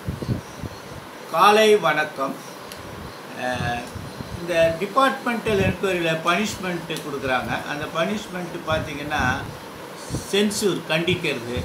காலை வணக்கம் அஹ், இந்த டிபார்ட்மெண்டல் என்கொயரியில் பனிஷ்மெண்ட்டு கொடுக்குறாங்க அந்த பனிஷ்மெண்ட்டு பார்த்தீங்கன்னா சென்சூர் கண்டிக்கிறது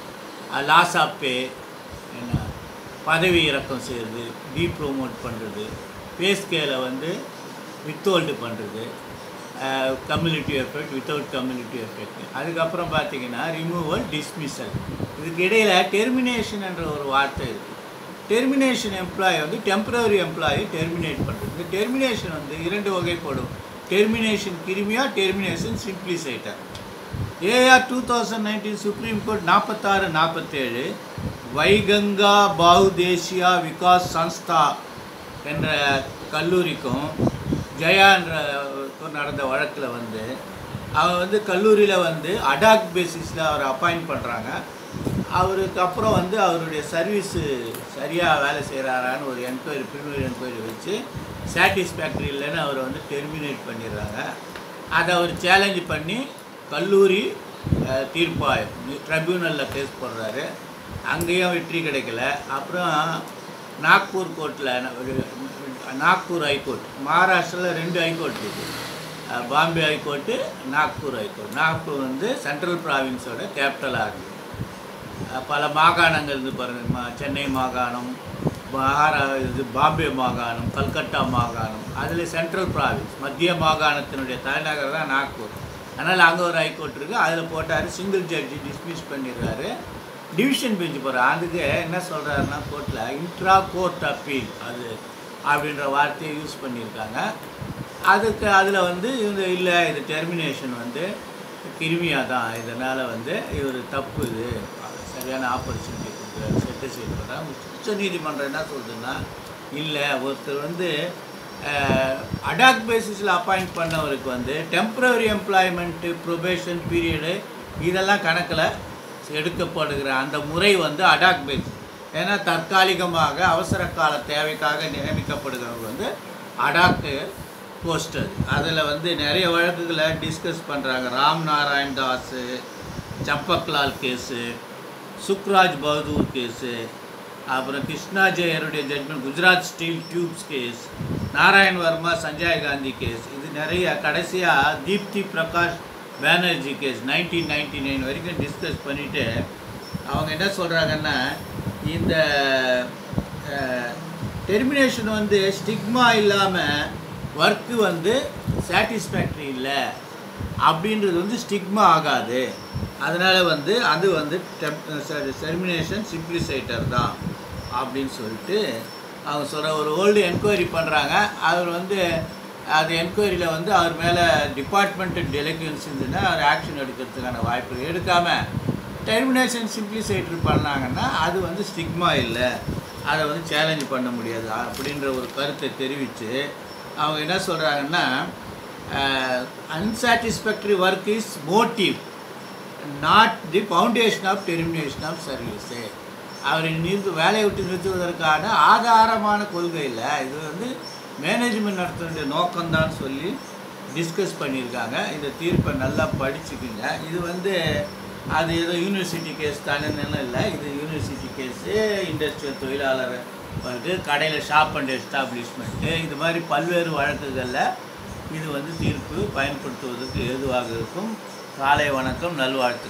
லாஸ் ஆஃப் பே என்ன பதவி இறக்கம் செய்கிறது டீ ப்ரோமோட் பண்ணுறது பே ஸ்கேலை வந்து வித்ஹோல்டு பண்ணுறது community effect without community effect அதுக்கப்புறம் பார்த்தீங்கன்னா ரிமூவல் டிஸ்மிசல் இதுக்கு இடையில் டெர்மினேஷன் என்ற ஒரு வார்த்தை இருக்குது டெர்மினேஷன் எம்ப்ளாயி வந்து டெம்பரரி எம்ப்ளாயி டெர்மினேட் பண்ணுறது இந்த டெர்மினேஷன் வந்து இரண்டு வகைப்படும் டெர்மினேஷன் கிருமியா termination simpliciter AR two thousand nineteen Supreme Court நாற்பத்தாறு நாற்பத்தேழு வைகங்கா பாவுதேசியா விகாஸ் சன்ஸ்தா என்ற கல்லூரிக்கும் ஜெயா என்ற நடந்த வழக்கில் வந்து அவர் வந்து கல்லூரியில் வந்து அடாக் பேசிஸில் அவரை அப்பாயிண்ட் பண்ணுறாங்க அவருக்கு அப்புறம் வந்து அவருடைய சர்வீஸு சரியாக வேலை செய்கிறாரான்னு ஒரு என்கொயரி ப்ரிமினரி என்கொயரி வச்சு சாட்டிஸ்ஃபேக்டரி இல்லைன்னு அவரை வந்து டெர்மினேட் பண்ணிடுறாங்க அதை அவர் சேலஞ்ச் பண்ணி கல்லூரி அஹ், தீர்ப்பாயம் ட்ரிபியூனலில் கேஸ் போடுறாரு அங்கேயும் வெற்றி கிடைக்கல அப்புறம் நாக்பூர் கோர்ட்டில் நாக்பூர் ஹைகோர்ட் மகாராஷ்டிராவில் ரெண்டு ஹைகோர்ட் இருக்குது அஹ், பாம்பே ஹைகோர்ட்டு நாக்பூர் ஹைகோர்ட் நாக்பூர் வந்து சென்ட்ரல் ப்ராவின்ஸோட கேபிட்டலாக இருக்குது அஹ், பல மாகாணங்கள் இருந்து பாருங்கள் மா சென்னை மாகாணம் மகாரா இது பாம்பே மாகாணம் கல்கட்டா மாகாணம் அதில் சென்ட்ரல் ப்ராவின்ஸ் மத்திய மாகாணத்தினுடைய தலைநகர் தான் நாக்பூர் அதனால் அங்கே ஒரு ஹைகோர்ட் இருக்குது அதில் போட்டார் சிங்கிள் ஜட்ஜி டிஸ்மிஸ் பண்ணிடுறாரு டிவிஷன் பெஞ்ச் போகிறார் அதுக்கு என்ன சொல்கிறாருன்னா கோர்ட்டில் இன்ட்ரா கோர்ட் அப்பீல் அது அப்படின்ற வார்த்தையை யூஸ் பண்ணியிருக்காங்க அதுக்கு அதில் வந்து இவங்க இல்லை இது டெர்மினேஷன் வந்து கிருமியாக தான் இதனால் வந்து இவர் தப்பு இது சரியான ஆப்பர்ச்சுனிட்டி கொடுக்குறாரு செட்டிஸ்ஃபைட் பண்ணுறாங்க உச்ச நீதிமன்றம் என்ன சொல்றதுன்னா இல்லை ஒருத்தர் வந்து அடாக் பேசிஸில் அப்பாயிண்ட் பண்ணவருக்கு வந்து டெம்பரரி எம்ப்ளாய்மெண்ட்டு ப்ரொபேஷன் பீரியடு இதெல்லாம் கணக்கில் எடுக்கப்படுகிற அந்த முறை வந்து அடாக் பேசிஸ் ஏன்னா தற்காலிகமாக அவசர கால தேவைக்காக நியமிக்கப்படுகிறவங்க வந்து அடாக்கு போஸ்ட் அது அதில் வந்து நிறைய வழக்குகளை டிஸ்கஸ் பண்ணுறாங்க ராம் நாராயண் தாஸு சம்பக்லால் கேஸு சுக்ராஜ் பகதூர் கேஸு அப்புறம் கிருஷ்ணா ஜெயருடைய judgement Gujarat steel tubes case Narayan Varma Sanjay Gandhi case இது நிறைய கடைசியாக Deepti Prakash Banerjee case nineteen ninety nine வரைக்கும் டிஸ்கஸ் பண்ணிவிட்டு அவங்க என்ன சொல்கிறாங்கன்னா இந்த டெர்மினேஷன் வந்து ஸ்டிக்மா இல்லாமல் ஒர்க்கு வந்து சாட்டிஸ்ஃபேக்டரி இல்லை அப்படின்றது வந்து ஸ்டிக்மா ஆகாது அதனால் வந்து அது வந்து டெர்மினேஷன் சிம்ப்ளிசைட்டர் தான் அப்படின்னு சொல்லிட்டு அவங்க சொல்கிற ஒரு ஓல்டு என்கொயரி பண்ணுறாங்க அவர் வந்து அது என்கொயரியில் வந்து அவர் மேலே டிபார்ட்மெண்ட் டெலிகன்ஸ் இருந்துன்னா அவர் ஆக்ஷன் எடுக்கிறதுக்கான வாய்ப்பு எடுக்காமல் டெர்மினேஷன் சிம்ப்ளிசைட்டர் பண்ணாங்கன்னா அது வந்து ஸ்டிக்மா இல்லை அதை வந்து சேலஞ்ச் பண்ண முடியாது அப்படின்ற ஒரு கருத்தை தெரிவித்து அவங்க என்ன சொல்கிறாங்கன்னா unsatisfactory work is motive not the foundation of termination of service அவரை நிறுத்து வேலையை விட்டு நிறுத்துவதற்கான ஆதாரமான கொள்கை இல்லை இது வந்து மேனேஜ்மெண்ட் நடத்துகிற நோக்கம்தான் சொல்லி டிஸ்கஸ் பண்ணியிருக்காங்க இந்த தீர்ப்பை நல்லா படிச்சுக்குங்க இது வந்து அது ஏதோ யூனிவர்சிட்டி கேஸ் தானேன்னு இல்லை இது யூனிவர்சிட்டி கேஸு இண்டஸ்ட்ரியல் தொழிலாளர் வந்து கடையில் ஷாப் அண்ட் எஸ்டாப்ளிஷ்மெண்ட்டு இது மாதிரி பல்வேறு வழக்குகளில் இது வந்து தீர்ப்பு பயன்படுத்துவதற்கு ஏதுவாக இருக்கும் காலை வணக்கம் நல்வாழ்த்து